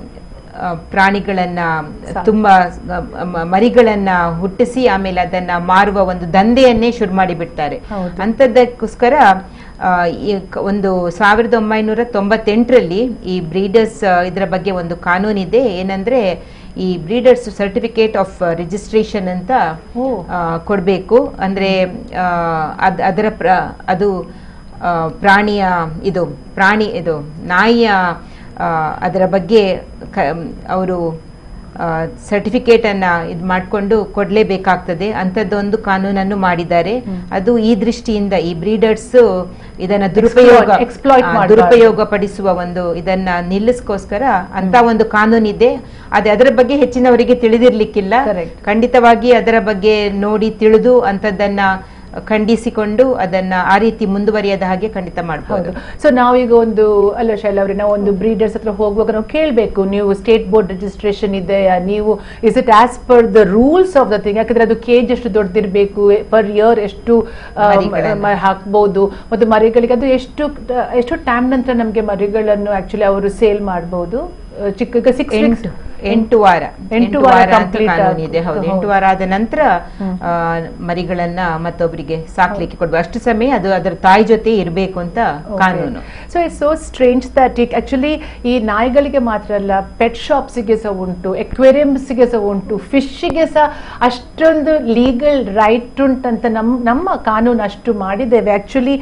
ಆ, ಪ್ರಾಣಿಗಳನ್ನ ಸಾ- ತುಂಬಾ ಆ, ಮ- ಮರಿಗಳನ್ನ ಹುಟ್ಟಿಸಿ ಆಮೇಲೆ ಅದನ್ನ ಮಾರುವ ಒಂದು ದಂಧೆಯನ್ನೇ ಶುರು ಮಾಡಿ ಬಿಡ್ತಾರೆ ಹೌದು. ಅಂಥದ್ದಕ್ಕೋಸ್ಕರ ಆ, ಈ ಕ- ಒಂದು ಸಾವಿರದ ಒಂಬೈನೂರ ತೊಂಬತ್ತೆಂಟರಲ್ಲಿ ಈ ಬ್ರೀಡರ್ಸ್ ಇದರ ಬಗ್ಗೆ ಒಂದು ಕಾನೂನಿದೆ ಏನಂದ್ರೆ ಈ ಬ್ರೀಡರ್ಸ್ ಸರ್ಟಿಫಿಕೇಟ್ ಆಫ್ ರಿಜಿಸ್ಟ್ರೇಷನ್ ಅಂತ ಓ. ಆ, ಕೊಡ್ಬೇಕು ಅಂದ್ರೆ ಆ, ಅದ್ ಅದರ ಪ್ರ ಅದು ಆ, ಪ್ರಾಣಿಯ ಇದು ಪ್ರಾಣಿ ಇದು ನಾಯಿಯ ಆ, ಅದರ ಬಗ್ಗೆ ಅವರು ಸರ್ಟಿಫಿಕೇಟ್ ಅನ್ನ ಇದು ಮಾಡಿಕೊಂಡು ಕೊಡ್ಲೇಬೇಕಾಗ್ತದೆ ಅಂಥದ್ದೊಂದು ಕಾನೂನನ್ನು ಮಾಡಿದ್ದಾರೆ ಅದು ಈ ದೃಷ್ಟಿಯಿಂದ ಈ ಬ್ರೀಡರ್ಸ್ ಇದನ್ನ ದುರುಪಯೋಗ exploit ಆ, ಮಾಡ್ಬಾರ್ದು. ದುರುಪಯೋಗ ಪಡಿಸುವ ಒಂದು ಇದನ್ನ ನಿಲ್ಲಿಸ್ಕೋಸ್ಕರ ಅಂತ ಒಂದು ಕಾನೂನಿದೆ ಅದೇ ಅದರ ಬಗ್ಗೆ ಹೆಚ್ಚಿನವರಿಗೆ ತಿಳಿದಿರ್ಲಿಕ್ಕಿಲ್ಲ Correct. ಖಂಡಿತವಾಗಿ ಅದರ ಬಗ್ಗೆ ನೋಡಿ ತಿಳಿದು ಅಂತದನ್ನ ಖಂಡಿಸಿಕೊಂಡು ಅದನ್ನ ಆ ರೀತಿ ಮುಂದುವರಿಯದ ಹಾಗೆ ಖಂಡಿತ ಹೌದು ಮಾಡಬಹುದು ಸೊ ನಾವೀಗ ಒಂದು ಅಲ್ಲ ಶೈಲ ಅವ್ರೆ ನಾವು ಒಂದು ಬ್ರೀಡರ್ಸ್ ಹತ್ರ ಹೋಗುವಾಗ ನಾವು ಕೇಳಬೇಕು ನೀವು ಸ್ಟೇಟ್ ಬೋರ್ಡ್ ರಿಜಿಸ್ಟ್ರೇಷನ್ ಇದೆಯಾ ನೀವು is it as per the rules of the thing ಯಾಕಂದ್ರೆ ಅದು ಕೇಜ್ ಎಷ್ಟು ದೊಡ್ಡದಿರಬೇಕು ಪರ್ ಇಯರ್ ಎಷ್ಟು ಆ, ಮರಿಗಳನ್ನ. ಮ- ಹಾಕ್ಬೋದು ಮತ್ತು ಮರಿಗಳಿಗೆ ಅದು ಎಷ್ಟು ಎಷ್ಟು ಟೈಮ್ ನಂತರ ನಮಗೆ ಮರಿಗಳನ್ನು ಆಕ್ಚುಲಿ ಅವರು ಸೇಲ್ ಮಾಡಬಹುದು ಚಿಕ್ಕ ಸಿಕ್ಸ್ ಎಂಟು ಎಂಟು ವಾರ ಎಂಟು ವಾರ ಅಂತ complete ಕಾನೂನಿದೆ ಆಗ್- ಹೌದು ಹೌದು. ಎಂಟು ವಾರ ಆದ ನಂತರ ಹ್ಮ್. ಆ, ಮರಿಗಳನ್ನ ಮತ್ತೊಬ್ಬರಿಗೆ ಸಾಕ್ಲಿಕ್ಕೆ ಕೊಡ್ಬೇಕು ಅಷ್ಟು ಸಮಯ ಅದು ಅದರ ತಾಯಿ ಜೊತೆ ಇರಬೇಕು ಅಂತ ಕಾನೂನು so it's so strange that it actually ಈ ನಾಯಿಗಳಿಗೆ ಮಾತ್ರ ಅಲ್ಲ ಪೆಟ್ ಶಾಪ್ಸ್ಗೆ ಸಹ ಉಂಟು ಎಕ್ವೇರಿಯಮ್ಸ್ಗೆ ಸಹ ಉಂಟು ಫಿಶ್ಗೆ ಸಹ ಅಷ್ಟೊಂದು ಲೀಗಲ್ ರೈಟ್ ಉಂಟಂತ ನಮ್ಮ ನಮ್ಮ ಕಾನೂನು ಅಷ್ಟು ಮಾಡಿದ್ದೇವೆ ಆಕ್ಚುಲಿ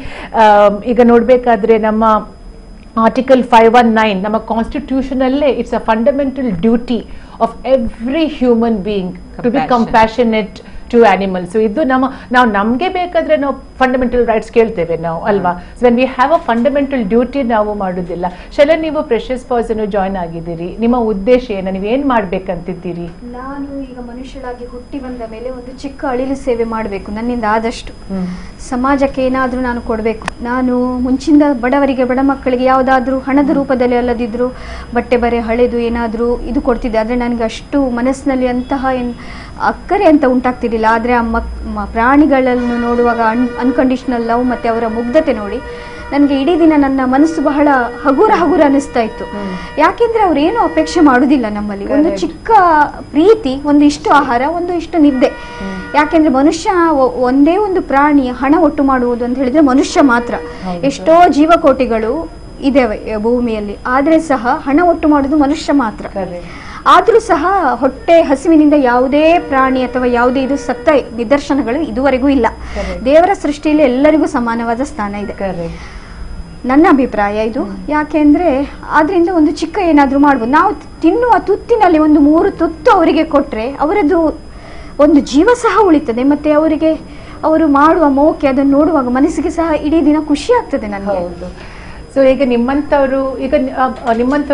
ಈಗ ನೋಡಬೇಕಾದ್ರೆ ನಮ್ಮ ಆರ್ಟಿಕಲ್ ಫೈವ್ ಒನ್ ನೈನ್ ನಮ್ಮ ಕಾನ್ಸ್ಟಿಟ್ಯೂಷನಲ್ಲೇ it's a fundamental duty of every human being to be Compassion. Compassionate to animals ಇದು ನಮ್ಮ ನಾವು ನಮಗೆ ಬೇಕಾದ್ರೆ ನಾವು ಫಂಡಮೆಂಟಲ್ ರೈಟ್ಸ್ ಕೇಳ್ತೇವೆ ನಾವು ಅಲ್ವಾ when we have a fundamental duty ನಾವು ಮಾಡೋದಿಲ್ಲ ಶಲ ನೀವು ಪ್ರೆಷಸ್ ಪಾಸ್ ಜಾಯ್ನ್ ಆಗಿದ್ದೀರಿ ನಿಮ್ಮ ಉದ್ದೇಶ ಏನು ನೀವು ಏನ್ ಮಾಡ್ಬೇಕಂತಿದ್ದೀರಿ ನಾನು ಈಗ ಮನುಷ್ಯಳಾಗಿ ಹುಟ್ಟಿ ಬಂದ ಮೇಲೆ ಒಂದು ಚಿಕ್ಕ ಅಳಿಲು ಸೇವೆ ಮಾಡಬೇಕು ನನ್ನಿಂದ ಆದಷ್ಟು ಸಮಾಜಕ್ಕೆ ಏನಾದರೂ ನಾನು ಕೊಡಬೇಕು ನಾನು ಮುಂಚಿಂದ ಬಡವರಿಗೆ ಬಡ ಮಕ್ಕಳಿಗೆ ಯಾವುದಾದ್ರೂ ಹಣದ ರೂಪದಲ್ಲಿ ಅಲ್ಲದಿದ್ದರೂ ಬಟ್ಟೆ ಬರೆ ಹಳೆದು ಏನಾದರೂ ಇದು ಕೊಡ್ತಿದ್ದೆ ಆದರೆ ನನಗೆ ಅಷ್ಟು ಮನಸ್ಸಿನಲ್ಲಿ ಅಂತಹ ಏನು ಅಕ್ಕರೆ ಅಂತ ಉಂಟಾಗ್ತಿರಲಿಲ್ಲ ಆದರೆ ಆ ಮಕ್ ಮ- ಪ್ರಾಣಿಗಳನ್ನು ನೋಡುವಾಗ ಅನ್ ಅನ್ಕಂಡೀಷನಲ್ ಲವ್ ಮತ್ತು ಅವರ ಮುಗ್ಧತೆ ನೋಡಿ ನನಗೆ ಇಡೀ ದಿನ ನನ್ನ ಮನಸ್ಸು ಬಹಳ ಹಗುರ ಹಗುರ ಅನಿಸ್ತಾ ಇತ್ತು ಯಾಕೆಂದ್ರೆ ಅವ್ರು ಏನು ಅಪೇಕ್ಷೆ ಮಾಡುವುದಿಲ್ಲ ನಮ್ಮಲ್ಲಿ ಒಂದು Correct. ಚಿಕ್ಕ ಪ್ರೀತಿ ಒಂದು ಇಷ್ಟು ಆಹಾರ ಒಂದು ಇಷ್ಟು ನಿದ್ದೆ ಯಾಕೆಂದ್ರೆ ಮನುಷ್ಯ ಒ- ಒಂದೇ ಒಂದು ಪ್ರಾಣಿ ಹಣ ಒಟ್ಟು ಮಾಡುವುದು ಅಂತ ಹೇಳಿದ್ರೆ ಮನುಷ್ಯ ಮಾತ್ರ ಹೌದು. ಎಷ್ಟೋ ಜೀವಕೋಟಿಗಳು ಇದಾವೆ ಆ ಭೂಮಿಯಲ್ಲಿ ಆದ್ರೆ ಸಹ ಹಣ ಒಟ್ಟು ಮಾಡುವುದು ಮನುಷ್ಯ ಮಾತ್ರ ಆದ್ರೂ ಸಹ ಹೊಟ್ಟೆ ಹಸಿವಿನಿಂದ ಯಾವುದೇ ಪ್ರಾಣಿ ಅಥವಾ ಯಾವುದೇ ಇದು ಸತ್ತ ನಿದರ್ಶನಗಳು ಇದುವರೆಗೂ ಇಲ್ಲ Correct. ದೇವರ ಸೃಷ್ಟಿಯಲ್ಲಿ ಎಲ್ಲರಿಗೂ ಸಮಾನವಾದ ಸ್ಥಾನ ಇದೆ ಕರೆಕ್ಟ್ ನನ್ನ ಅಭಿಪ್ರಾಯ ಇದು ಯಾಕೆಂದ್ರೆ ಆದ್ರಿಂದ ಒಂದು ಚಿಕ್ಕ ಏನಾದ್ರೂ ಮಾಡ್ಬೋದು ನಾವು ತಿನ್ನುವ ತುತ್ತಿನಲ್ಲಿ ಒಂದು ಮೂರು ತುತ್ತು ಅವರಿಗೆ ಕೊಟ್ರೆ ಅವರದ್ದು ಒಂದು ಜೀವ ಸಹ ಉಳಿತದೆ ಮತ್ತೆ ಅವರಿಗೆ ಅವರು ಮಾಡುವ ಮೋಕೆ ಅದನ್ನು ನೋಡುವಾಗ ಮನಸ್ಸಿಗೆ ಸಹ ಇಡೀ ದಿನ ಖುಷಿ ಆಗ್ತದೆ ನನಗೆ ಹೌದು ಸೊ ಈಗ ನಿಮ್ಮಂಥವ್ರು ಈಗ ನಿ- ಆ, ಆ, ನಿಮ್ಮಂಥವ್ರು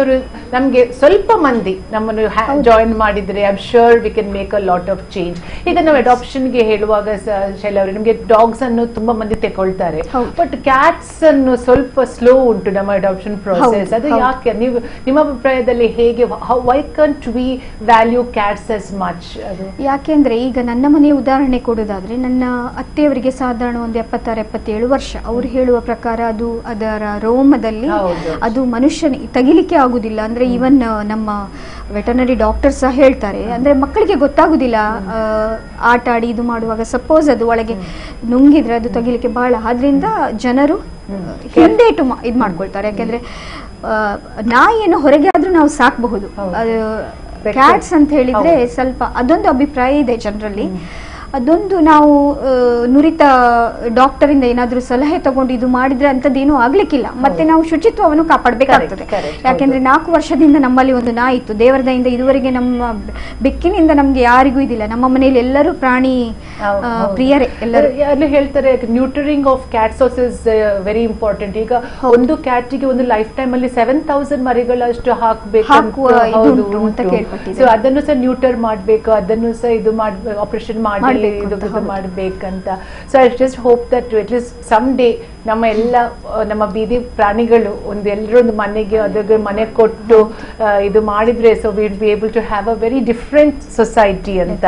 ನಮ್ಗೆ ಸ್ವಲ್ಪ ಮಂದಿ ನಮ್ಮನ್ನು ಜಾಯಿನ್ ಮಾಡಿದ್ರೆ I sure we can make a lot of change ಈಗ ನಾವು ಅಡಾಪ್ಷನ್ಗೆ ಹೇಳುವಾಗ ಶೈಲ ಅವರು ನಿಮಗೆ ಡಾಗ್ಸ್ ಅನ್ನು ತುಂಬಾ ಮಂದಿ ತಗೊಳ್ತಾರೆ ಹೌದು. ಬಟ್ ಕ್ಯಾಟ್ಸ್ ಅನ್ನು ಸ್ವಲ್ಪ ಸ್ಲೋ ಉಂಟು ನಮ್ಮ ಅಡಾಪ್ಷನ್ ಪ್ರೋಸೆಸ್ ಹೌದು, ಅದು ಹೌದು. ಯಾಕೆ ನೀವು ನಿಮ್ಮ ಅಭಿಪ್ರಾಯದಲ್ಲಿ ಹೇಗೆ why can't we value cats as much ಅದು ಯಾಕೆಂದ್ರೆ ಈಗ ನನ್ನ ಮನೆಯ ಉದಾಹರಣೆ ಕೊಡೋದಾದ್ರೆ ನನ್ನ ಅತ್ತೆಯವರಿಗೆ ಸಾಧಾರಣ ಒಂದು ಎಪ್ಪತ್ತಾರು ಎಪ್ಪತ್ತೇಳು ವರ್ಷ ಅವರು ಹೇಳುವ ಪ್ರಕಾರ ಅದು ಅದರ ರೋಮದಲ್ಲಿ ಹೌದು. ಅದು ಮನುಷ್ಯನ ತೆಗಿಲಿಕ್ಕೆ ಆಗುದಿಲ್ಲ ಅಂದ್ರೆ ಇವನ್ ನಮ್ಮ ವೆಟರ್ನರಿ ಡಾಕ್ಟರ್ ಸಹ ಹೇಳ್ತಾರೆ ಅಂದ್ರೆ ಮಕ್ಕಳಿಗೆ ಗೊತ್ತಾಗುದಿಲ್ಲ ಆ, ಆಟ ಆಡಿ ಇದು ಮಾಡುವಾಗ ಸಪೋಸ್ ಅದು ಒಳಗೆ ನುಂಗಿದ್ರೆ ಅದು ತೆಗಿಲಿಕ್ಕೆ ಬಹಳ ಆದ್ರಿಂದ ಜನರು ಹಿಂದೇಟು ಮಾ- ಇದ್ ಮಾಡ್ಕೊಳ್ತಾರೆ ಯಾಕೆಂದ್ರೆ ಆ, ನಾಯಿಯನ್ನು ಹೊರಗೆ ಆದ್ರೂ ನಾವು ಸಾಕಬಹುದು ಹೌದು. ಕ್ಯಾಟ್ಸ್ ಅಂತ ಹೇಳಿದ್ರೆ ಹೌದು. ಸ್ವಲ್ಪ ಅದೊಂದು ಅಭಿಪ್ರಾಯ ಇದೆ ಜನರಲ್ಲಿ ಅದೊಂದು ನಾವು ಆ, ನುರಿತ ಡಾಕ್ಟರ್ ಇಂದ ಏನಾದ್ರೂ ಸಲಹೆ ತಗೊಂಡು ಇದು ಮಾಡಿದ್ರೆ ಅಂತದೇನು ಆಗ್ಲಿಕ್ಕಿಲ್ಲ ಮತ್ತೆ ನಾವು ಶುಚಿತ್ವವನ್ನು ಕಾಪಾಡಬೇಕಾಗ್ತದೆ Correct, correct, ಯಾಕೆಂದ್ರೆ ನಾಲ್ಕು ವರ್ಷದಿಂದ ನಮ್ಮಲ್ಲಿ ಒಂದು ನಾಯಿ ಇತ್ತು ದೇವರ ದಯಿಂದ ಇದುವರೆಗೆ ನಮ್ಮ ಬೆಕ್ಕಿನಿಂದ ನಮ್ಗೆ ಯಾರಿಗೂ ಇದಿಲ್ಲ ನಮ್ಮ ಮನೆಯಲ್ಲಿ ಎಲ್ಲರೂ ಪ್ರಾಣಿ ಹೌದು, ಆ, ಹೌದು. ಪ್ರಿಯರೇ ಎಲ್ಲರೂ ಅಲ್ಲಿ ಹೇಳ್ತಾರೆ neutering of cats also is very important ಈಗ ಒಂದು ಕ್ಯಾಟಿಗೆ ಒಂದು ಲೈಫ್ ಟೈಮ್ ಅಲ್ಲಿ ಸೆವೆನ್ ತೌಸಂಡ್ ಮರಿಗಳಷ್ಟು ಹಾಕ್ಬೇಕು ಹಾಕುವ ಇದು ಉಂಟು ಅಂತ ಕೇಳ್ಪಟ್ಟಿದೆ. ಸೊ ಅದನ್ನು ಸಹ ನ್ಯೂಟರ್ ಮಾಡ್ಬೇಕು ಅದನ್ನು ಸಹ ಇದು ಮಾಡ್ ಆಪರೇಷನ್ ಮಾಡಿ ಮಾಡ್ಬೇಕು ಇದು ಅಂತ, ಇದು ಹೌದು. ಮಾಡ್ಬೇಕಂತ so I just hope that it is some day ನಮ್ಮ ಎಲ್ಲ ಆ, ನಮ್ಮ ಬೀದಿ ಪ್ರಾಣಿಗಳು ಒಂದು ಎಲ್ಲರೂ ಒಂದು ಮನೆಗೆ ಅದ್ರ ಮನೆ ಕೊಟ್ಟು ಆ, ಇದು ಮಾಡಿದ್ರೆ so will be able to have a very different society ಅಂತ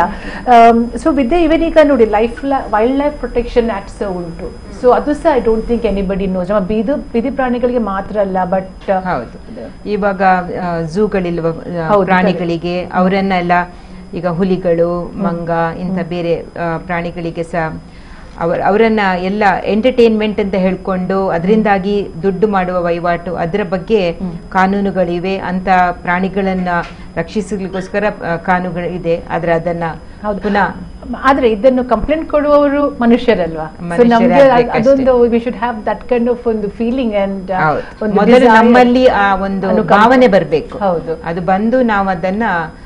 ಸೊ ವಿದ್ಯೆ ಇವನ್ ಈಗ ನೋಡಿ life wild life protection acts ಉಂಟು ಸೊ ಅದು ಸಹ I don't think anybody knows ನಮ್ಮ ಬೀದು ಬೀದಿ ಪ್ರಾಣಿಗಳಿಗೆ ಮಾತ್ರ ಅಲ್ಲ ಬಟ್ ಹೌದು ಇವಾಗ ಝೂಗಳಿಲ್ವ ಹೌದು, ಪ್ರಾಣಿಗಳಿಗೆ ಅವರನ್ನೆಲ್ಲ ಈಗ ಹುಲಿಗಳು ಮಂಗ ಇಂಥ ಬೇರೆ ಆ, ಪ್ರಾಣಿಗಳಿಗೆ ಸಹ ಅವರ ಅವರನ್ನ ಎಲ್ಲ ಎಂಟರ್ಟೈನ್ಮೆಂಟ್ ಅಂತ ಹೇಳ್ಕೊಂಡು ಅದರಿಂದಾಗಿ ದುಡ್ಡು ಮಾಡುವ ವಹಿವಾಟು ಅದರ ಬಗ್ಗೆ ಕಾನೂನುಗಳಿವೆ ಅಂತ ಪ್ರಾಣಿಗಳನ್ನ ರಕ್ಷಿಸಲಿಕ್ಕೋಸ್ಕರ ಆ, ಕಾನೂನುಗಳು ಇದೆ ಆದ್ರೆ ಅದನ್ನ ಹೌದು. ಪುನಃ ಆದ್ರೆ ಇದನ್ನು ಕಂಪ್ಲೇಂಟ್ ಕೊಡುವವರು ಮನುಷ್ಯರಲ್ವಾ ಸೊ ಮನುಷ್ಯರೇ ನಮ್ಗೆ ಅದ್- ಆಗ್ಬೇಕಷ್ಟೇ. ಅದೊಂದು we should have that kind of ಒಂದು ಫೀಲಿಂಗ್ ಅಂಡ್ ಹೌದು. ಮೊದಲು ನಮ್ಮಲ್ಲಿ ಆ ಒಂದು ಅನುಕಂಪ. ಭಾವನೆ ಬರಬೇಕು ಹೌದು. ಅದು ಬಂದು ನಾವು ಅದನ್ನ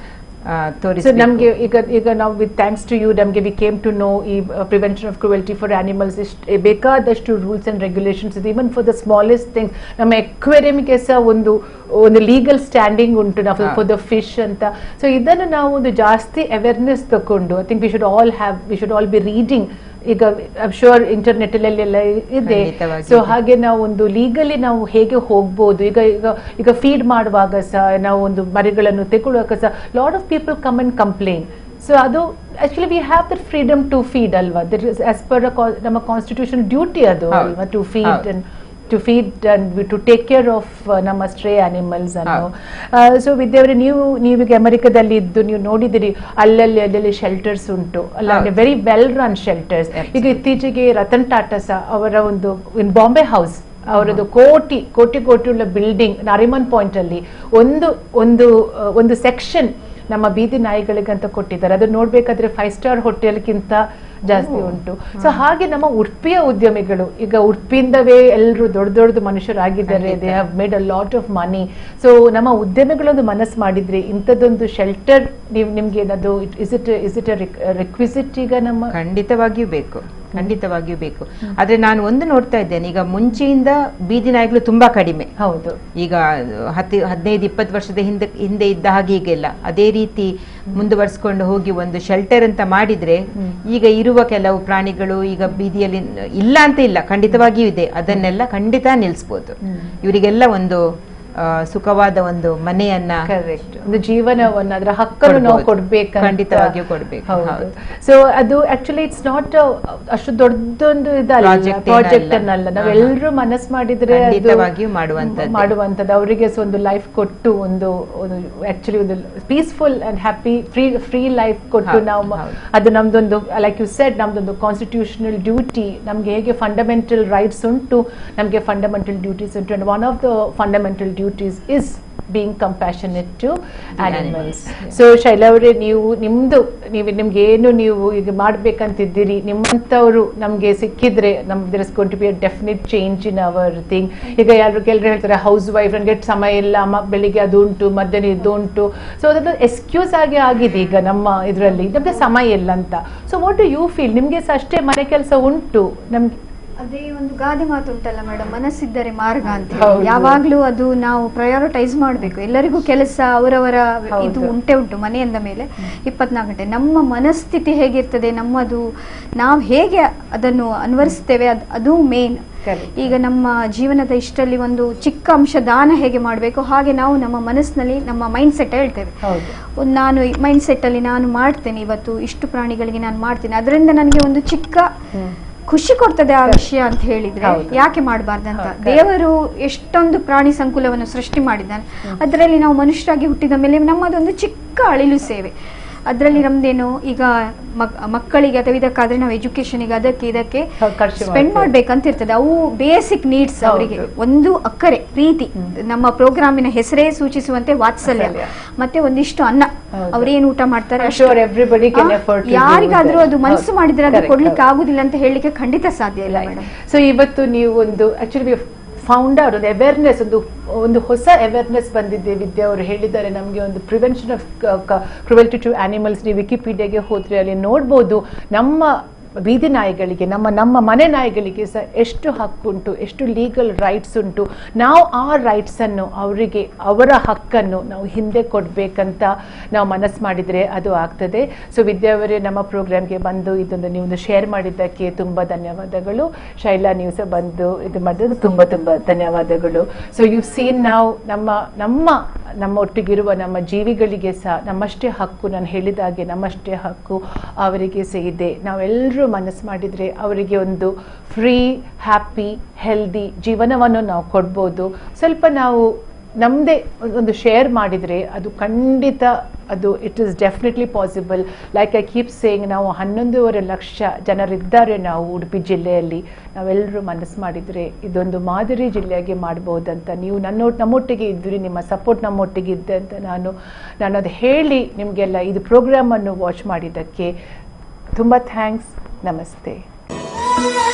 ಆ, ಸೊ ತೋರಿಸ್ಬೇಕು. ನಮ್ಗೆ ಈಗ ಈಗ ನಾವು ವಿತ್ ಥ್ಯಾಂಕ್ಸ್ ಟು ಯು ನಮ್ಗೆ ವಿ ಕೇಮ್ ಟು ನೋ ಈ prevention of cruelty for animals ಇಷ್ಟು ಬೇಕಾದಷ್ಟು ರೂಲ್ಸ್ ಅಂಡ್ ರೆಗ್ಯುಲೇಷನ್ಸ್ ಇದೆ even for the smallest thing ನಮ್ಮ ಎಕ್ವೇರಿಯಂಗೆ ಸಹ ಒಂದು ಒಂದು ಲೀಗಲ್ ಸ್ಟ್ಯಾಂಡಿಂಗ್ ಉಂಟು ನಾವು ಹಾ. ಫಾರ್ ದ ಫಿಶ್ ಅಂತ ಸೊ ಇದನ್ನು ನಾವು ಒಂದು ಜಾಸ್ತಿ ಅವೇರ್ನೆಸ್ ತಕೊಂಡು I think we should all have we should all be reading ಈಗ ಐ ಶೋರ್ ಇಂಟರ್ನೆಟ್ ಅಲ್ಲೆಲ್ಲ ಇದೆ ಖಂಡಿತವಾಗಿ ಸೊ ಇದೆ. ಹಾಗೆ ನಾವು ಒಂದು ಲೀಗಲಿ ನಾವು ಹೇಗೆ ಹೋಗ್ಬೋದು ಈಗ ಈಗ ಈಗ ಫೀಡ್ ಮಾಡುವಾಗ ಸಹ ನಾವು ಒಂದು ಮರಿಗಳನ್ನು ತೆಗೊಳ್ಳುವಾಗ ಸಹ lot of people come and complain so ಅದು actually we have that freedom to feed ಅಲ್ವಾ ದಟ್ ಇಸ್ ಆಸ್ ಪರ್ ನಮ್ಮ ಕಾನ್ಸ್ಟಿಟ್ಯೂಷನ್ ಡ್ಯೂಟಿ ಅದು ಹೌದು. ಅಲ್ವಾ ಟು ಫೀಡ್ ಹೌದು. And to feed and to take care of ನಮ್ಮ ಸ್ಟ್ರೇ ಅನಿಮಲ್ಸ್ ಅನ್ನು so ವಿದ್ಯಾವರಿ ನೀವು ನೀವೀಗ ಅಮೆರಿಕದಲ್ಲಿ ಇದ್ದು ನೀವು ನೋಡಿದಿರಿ ಅಲ್ಲಲ್ಲಿ ಅಲ್ಲಲ್ಲಿ ಶೆಲ್ಟರ್ಸ್ ಉಂಟು ಅಲ್ಲ ಹೌದು. ವೆರಿ ವೆಲ್ ರನ್ ಶೆಲ್ಟರ್ಸ್ ಈಗ Absolutely. ಇತ್ತೀಚೆಗೆ ರತನ್ ಟಾಟಾ ಸಹ ಅವರ ಒಂದು ಇನ್ ಬಾಂಬೆ ಹೌಸ್ ಅವರದ್ದು ಕೋಟಿ ಕೋಟಿ ಕೋಟಿ ಉಳ್ಳ ಬಿಲ್ಡಿಂಗ್ ನಾರಿಮನ್ ಪಾಯಿಂಟ್ ಅಲ್ಲಿ ಒಂದು ಒಂದು ಆ, ಒಂದು ಸೆಕ್ಷನ್ ನಮ್ಮ ಬೀದಿ ನಾಯಿಗಳಿಗಂತ ಕೊಟ್ಟಿದ್ದಾರೆ ಅದು ನೋಡ್ಬೇಕಾದ್ರೆ ಫೈವ್ ಸ್ಟಾರ್ ಹೋಟೆಲ್ಗಿಂತ ಜಾಸ್ತಿ ಉಂಟು ಸೊ ಹಾಗೆ ನಮ್ಮ ಉಡುಪಿಯ ಉದ್ಯಮಿಗಳು ಈಗ ಉಡುಪಿಯಿಂದವೇ ಎಲ್ಲರೂ ದೊಡ್ಡ ದೊಡ್ಡದು ಮನುಷ್ಯರಾಗಿದ್ದಾರೆ they have made a lot of money so ನಮ್ಮ ಉದ್ಯಮಿಗಳೊಂದು ಮನಸ್ಸು ಮಾಡಿದ್ರೆ ಇಂಥದ್ದೊಂದು ಶೆಲ್ಟರ್ ನೀವು ನಿಮ್ಗೆ ಏನದು is it is it requisite ಈಗ ನಮ್ಮ ಖಂಡಿತವಾಗಿಯೂ ಬೇಕು ಖಂಡಿತವಾಗಿಯೂ ಬೇಕು ಆದ್ರೆ ನಾನು ಒಂದು ನೋಡ್ತಾ ಇದ್ದೇನೆ ಈಗ ಮುಂಚೆಯಿಂದ ಬೀದಿ ನಾಯಿಗಳು ತುಂಬಾ ಕಡಿಮೆ ಹೌದು ಈಗ ಹತ್ತು ಹದಿನೈದು ಇಪ್ಪತ್ತು ವರ್ಷದ ಹಿಂದೆ ಹಿಂದೆ ಇದ್ದ ಹಾಗೆ ಈಗೆಲ್ಲ ಅದೇ ರೀತಿ ಮುಂದುವರಿಸ್ಕೊಂಡು ಹೋಗಿ ಒಂದು ಶೆಲ್ಟರ್ ಅಂತ ಮಾಡಿದ್ರೆ ಈಗ ಇರುವ ಕೆಲವು ಪ್ರಾಣಿಗಳು ಈಗ ಬೀದಿಯಲ್ಲಿ ಇಲ್ಲ ಅಂತ ಇಲ್ಲ ಖಂಡಿತವಾಗಿಯೂ ಇದೆ ಅದನ್ನೆಲ್ಲ ಖಂಡಿತ ನಿಲ್ಲಿಸ್ಬೋದು ಇವರಿಗೆಲ್ಲ ಒಂದು ಆ, ಸುಖವಾದ ಒಂದು ಮನೆಯನ್ನ ಕರೆಕ್ಟ್ ಒಂದು ಜೀವನವನ್ನು ಅದರ ಹಕ್ಕನ್ನು ನಾವು ಕೊಡ್ಬೋದು. ಕೊಡ್ಬೇಕಂತ ಖಂಡಿತವಾಗಿಯೂ ಕೊಡ್ಬೇಕು, ಹೌದು ಹೌದು. ಸೊ ಅದು ಆಕ್ಚುಲಿ ಇಟ್ಸ್ ನಾಟ್ ಅಷ್ಟು ದೊಡ್ಡದೊಂದು ಇದಲ್ಲ Project ಪ್ರಾಜೆಕ್ಟ್ ಏನಲ್ಲ. ಅನ್ನಲ್ಲ ಹಾ, ನಾವೆಲ್ಲರೂ ಮನಸ್ಸು ಮಾಡಿದ್ರೆ ಅದು ಖಂಡಿತವಾಗಿಯೂ ಮಾಡುವಂಥದ್ದೇ. ಮಾಡುವಂಥದ್ದು ಅವರಿಗೆ ಒಂದು ಲೈಫ್ ಕೊಟ್ಟು ಒಂದು ಒಂದು ಆಕ್ಚುಲಿ ಒಂದು peaceful and happy free free life ಕೊಟ್ಟು ಹೌದು, ನಾವು ಹೌದು. ಅದು ನಮ್ದೊಂದು ಲೈಕ್ ಯು ಸೆಡ್ ನಮ್ದೊಂದು ಕಾನ್ಸ್ಟಿಟ್ಯೂಷನಲ್ ಡ್ಯೂಟಿ ನಮ್ಗೆ ಹೇಗೆ ಫಂಡಮೆಂಟಲ್ ರೈಟ್ಸ್ ಉಂಟು ನಮಗೆ ಫಂಡಮೆಂಟಲ್ ಡ್ಯೂಟೀಸ್ ಉಂಟು and one of the fundamental duties is being compassionate to animals so Shaila ಅವರೇ ನೀವು ನಿಮ್ದು ನೀವು ನಿಮ್ಗೆ ಏನು ನೀವು ಈಗ ಮಾಡ್ಬೇಕಂತಿದ್ದೀರಿ ನಿಮ್ಮಂಥವ್ರು ನಮ್ಗೆ ಸಿಕ್ಕಿದ್ರೆ ನಮ್ there is gone to be a definite change in our thing ಈಗ ಯಾರು ಕೆಲವರು ಹೇಳ್ತಾರೆ ಹೌಸ್ ವೈಫ್ ನನಗೆ ಸಮಯ ಇಲ್ಲ ಅಮ್ಮ ಬೆಳಿಗ್ಗೆ ಅದು ಉಂಟು ಮಧ್ಯಾಹ್ನ ಇದು ಉಂಟು ಸೊ ಅದೊಂದು ಎಕ್ಸ್ಕ್ಯೂಸ್ ಆಗಿ ಆಗಿದೆ ಈಗ ನಮ್ಮ ಇದರಲ್ಲಿ ನಮ್ಗೆ ಸಮಯ ಇಲ್ಲ ಅಂತ so what do you feel ನಿಮ್ಗೆ ಸಹ ಅಷ್ಟೇ ಮನೆ ಕೆಲಸ ಉಂಟು ನಮ್ಗೆ ಅದೇ ಒಂದು ಗಾದೆ ಮಾತು ಉಂಟಲ್ಲ ಮೇಡಮ್ ಮನಸ್ಸಿದ್ದರೆ ಮಾರ್ಗ ಅಂತ ಹೇಳಿ. ಹೌದು. ಯಾವಾಗ್ಲೂ ಅದು ನಾವು ಪ್ರಯಾರಿಟೈಸ್ ಮಾಡಬೇಕು ಎಲ್ಲರಿಗೂ ಕೆಲಸ ಅವರವರ ಹೌದು. ಇದು ಉಂಟೆ ಉಂಟು ಮನೆಯಿಂದ ಮೇಲೆ ಇಪ್ಪತ್ನಾಲ್ಕು ಗಂಟೆ ನಮ್ಮ ಮನಸ್ಥಿತಿ ಹೇಗಿರ್ತದೆ ನಮ್ಮದು ನಾವು ಹೇಗೆ ಅದನ್ನು ಅನ್ವರಿಸ್ತೇವೆ ಅದು ಅದು ಮೇನ್ Correct. ಈಗ ನಮ್ಮ ಜೀವನದ ಇಷ್ಟರಲ್ಲಿ ಒಂದು ಚಿಕ್ಕ ಅಂಶ ದಾನ ಹೇಗೆ ಮಾಡಬೇಕು ಹಾಗೆ ನಾವು ನಮ್ಮ ಮನಸ್ಸಿನಲ್ಲಿ ನಮ್ಮ ಮೈಂಡ್ ಸೆಟ್ ಹೇಳ್ತೇವೆ ಹೌದು ಒಂದು ನಾನು ಮೈಂಡ್ ಸೆಟ್ ಅಲ್ಲಿ ನಾನು ಮಾಡ್ತೇನೆ ಇವತ್ತು ಇಷ್ಟು ಪ್ರಾಣಿಗಳಿಗೆ ನಾನು ಮಾಡ್ತೇನೆ ಅದರಿಂದ ನನಗೆ ಒಂದು ಚಿಕ್ಕ ಹ್ಮ್. ಖುಷಿ ಕೊಡ್ತದೆ ಆ ವಿಷಯ ಅಂತ ಹೇಳಿದ್ರೆ ಹೌದು. ಯಾಕೆ ಮಾಡಬಾರ್ದಂತ ಹೌದು. ದೇವರು ಎಷ್ಟೊಂದು ಪ್ರಾಣಿ ಸಂಕುಲವನ್ನು ಸೃಷ್ಟಿ ಮಾಡಿದ್ದಾನೆ ಅದರಲ್ಲಿ ನಾವು ಮನುಷ್ಯರಾಗಿ ಹುಟ್ಟಿದ ಮೇಲೆ ನಮ್ಮದೊಂದು ಚಿಕ್ಕ ಅಳಿಲು ಸೇವೆ ಅದರಲ್ಲಿ ನಮ್ದೇನು ಈಗ ಮಕ್- ಮಕ್ಕಳಿಗೆ ಅಥವಾ ಇದಕ್ಕಾದ್ರೆ ನಾವು ಎಜುಕೇಶನ್ಗೆ ಅದಕ್ಕೆ ಇದಕ್ಕೆ ಹೌದು, ಖರ್ಚು ಸ್ಪೆಂಡ್ ಮಾಡ್ತೇವೆ. ಮಾಡ್ಬೇಕಂತ ಇರ್ತದೆ ಅವು ಬೇಸಿಕ್ ನೀಡ್ಸ್ ಹೌದು. ಅವರಿಗೆ ಒಂದು ಅಕ್ಕರೆ ಪ್ರೀತಿ ನಮ್ಮ ಪ್ರೋಗ್ರಾಮಿನ ಹೆಸರೇ ಸೂಚಿಸುವಂತೆ ವಾತ್ಸಲ್ಯ ವಾತ್ಸಲ್ಯ. ಮತ್ತೆ ಒಂದಿಷ್ಟು ಅನ್ನ ಹೌದು. ಅವ್ರೇನು ಊಟ ಮಾಡ್ತಾರೆ I'm ಅಷ್ಟು. sure everybody can ಆ, afford to give ಯಾರಿಗಾದ್ರೂ that. ಅದು ಮನಸ್ಸು ಹೌದು. ಮಾಡಿದ್ರೆ ಅದು Correct, ಕೊಡ್ಲಿಕ್ಕೆ ಹೌದು. ಆಗುದಿಲ್ಲ ಅಂತ ಹೇಳಲಿಕ್ಕೆ ಖಂಡಿತ ಸಾಧ್ಯ ಇಲ್ಲ ಮೇಡಮ್ ಸೊ ಇವತ್ತು ನೀವು ಒಂದು ಆಕ್ಚುಲಿ ಫೌಂಡ್ ಔಟ್ ಒಂದು ಅವೇರ್ನೆಸ್ ಒಂದು ಒಂದು ಹೊಸ ಅವೇರ್ನೆಸ್ ಬಂದಿದೆ ವಿದ್ಯಾ ಅವರು ಹೇಳಿದ್ದಾರೆ ನಮಗೆ ಒಂದು prevention of cruelty to animals ನೀವು ವಿಕಿಪೀಡಿಯಾಗೆ ಹೋದ್ರೆ ಅಲ್ಲಿ ನೋಡ್ಬೋದು ನಮ್ಮ ಬೀದಿ ನಾಯಿಗಳಿಗೆ ನಮ್ಮ ನಮ್ಮ ಮನೆ ನಾಯಿಗಳಿಗೆ ಸಹ ಎಷ್ಟು ಹಕ್ಕುಂಟು ಎಷ್ಟು ಲೀಗಲ್ ರೈಟ್ಸ್ ಉಂಟು ನಾವು ಆ ರೈಟ್ಸನ್ನು ಅವರಿಗೆ ಅವರ ಹಕ್ಕನ್ನು ನಾವು ಹಿಂದೆ ಕೊಡಬೇಕಂತ ನಾವು ಮನಸ್ಸು ಮಾಡಿದರೆ ಅದು ಆಗ್ತದೆ ಸೊ ವಿದ್ಯಾವರೇ ನಮ್ಮ ಪ್ರೋಗ್ರಾಮ್ಗೆ ಬಂದು ಇದೊಂದು ನೀವು ಶೇರ್ ಮಾಡಿದ್ದಕ್ಕೆ ತುಂಬ ಧನ್ಯವಾದಗಳು ಶೈಲಾ ನೀವು ಸಹ ಬಂದು ಇದು ಮಾಡಿದ್ರೆ ತುಂಬ ತುಂಬ ಧನ್ಯವಾದಗಳು ಸೊ ಯು ಸೀನ್ ನಾವು ನಮ್ಮ ನಮ್ಮ ನಮ್ಮ ಒಟ್ಟಿಗಿರುವ ನಮ್ಮ ಜೀವಿಗಳಿಗೆ ಸಹ ನಮ್ಮಷ್ಟೇ ಹಕ್ಕು ನಾನು ಹೇಳಿದಾಗೆ ನಮ್ಮಷ್ಟೇ ಹಕ್ಕು ಅವರಿಗೆ ಸಹ ಇದೆ ನಾವೆಲ್ಲರೂ ಮನಸ್ಸು ಮಾಡಿದರೆ ಅವರಿಗೆ ಒಂದು ಫ್ರೀ ಹ್ಯಾಪಿ ಹೆಲ್ದಿ ಜೀವನವನ್ನು ನಾವು ಕೊಡ್ಬೋದು ಸ್ವಲ್ಪ ನಾವು ನಮ್ಮದೇ ಒಂದು ಶೇರ್ ಮಾಡಿದರೆ ಅದು ಖಂಡಿತ ಅದು it is definitely possible like I keep saying ನಾವು ಹನ್ನೊಂದೂವರೆ ಲಕ್ಷ ಜನರಿದ್ದಾರೆ ನಾವು ಉಡುಪಿ ಜಿಲ್ಲೆಯಲ್ಲಿ ನಾವೆಲ್ಲರೂ ಮನಸ್ಸು ಮಾಡಿದರೆ ಇದೊಂದು ಮಾದರಿ ಜಿಲ್ಲೆಯಾಗಿ ಮಾಡ್ಬೋದಂತ ನೀವು ನನ್ನ ನಮ್ಮೊಟ್ಟಿಗೆ ಇದ್ರಿ ನಿಮ್ಮ ಸಪೋರ್ಟ್ ನಮ್ಮೊಟ್ಟಿಗೆ ಇದ್ದೆ ಅಂತ ನಾನು ನಾನು ಅದು ಹೇಳಿ ನಿಮಗೆಲ್ಲ ಇದು ಪ್ರೋಗ್ರಾಮನ್ನು ವಾಚ್ ಮಾಡಿದ್ದಕ್ಕೆ ತುಂಬ ಥ್ಯಾಂಕ್ಸ್ ನಮಸ್ತೆ